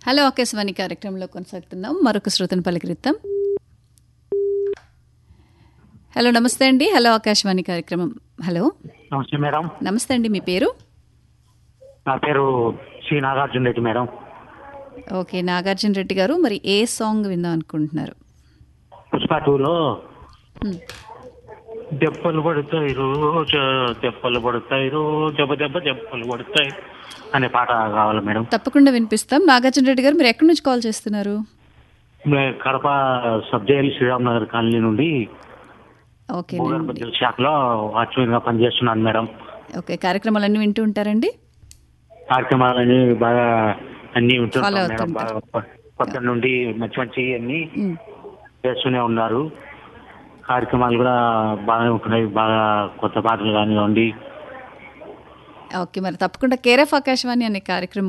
Hello Akashvani కార్యక్రమంలో కొనసాగుతున్నాం మరొక శ్రోతను పలకరిద్దాం hello నమస్తే అండి హలో ఆకాశవాణి కార్యక్రమం హలో నమస్తే మేడం నమస్తే అండి మీ పేరు నా పేరు శ్రీ నాగార్జున రెడ్డి మేడం ఓకే నాగార్జున రెడ్డి గారు మరి ఏ సాంగ్ విందాం అనుకుంటున్నారు పుష్ప టూలో హ్మ్. దెబ్బలు పడతాయి రోజు దెబ్బలు పడతాయి రోజు దెబ్బ దెబ్బ దెబ్బలు పడతాయి అనే పాట కావాలి మేడం తప్పకుండా వినిపిస్తాం నాగార్జున రెడ్డి గారు మీరు ఎక్కడి నుంచి కాల్ చేస్తున్నారు మే- Kadapa sub jail Sriram Nagar colony నుండి ఓకే భూగర్భ జల శాఖలో వాచ్మెన్ గా పనిచేస్తున్నాను మేడం ఓకే కార్యక్రమాలన్నీ వింటూ ఉంటారండి కార్యక్రమాలని బాగా అన్ని Follow ఉంటున్నాం మేడం అవుతుంటారు. బాగా పొ- పొద్దున్న నుండి మంచి మంచి అన్ని ఉమ్. చేస్తూనే ఉన్నారు కార్యక్రమాలు కూడా బాగానే ఉంటున్నాయి బాగా కొత్త పాటలు కానివ్వండి ఓకే మరి తప్పకుండా కేర్ ఆఫ్ ఆకాశవాణి అనే కార్యక్రమం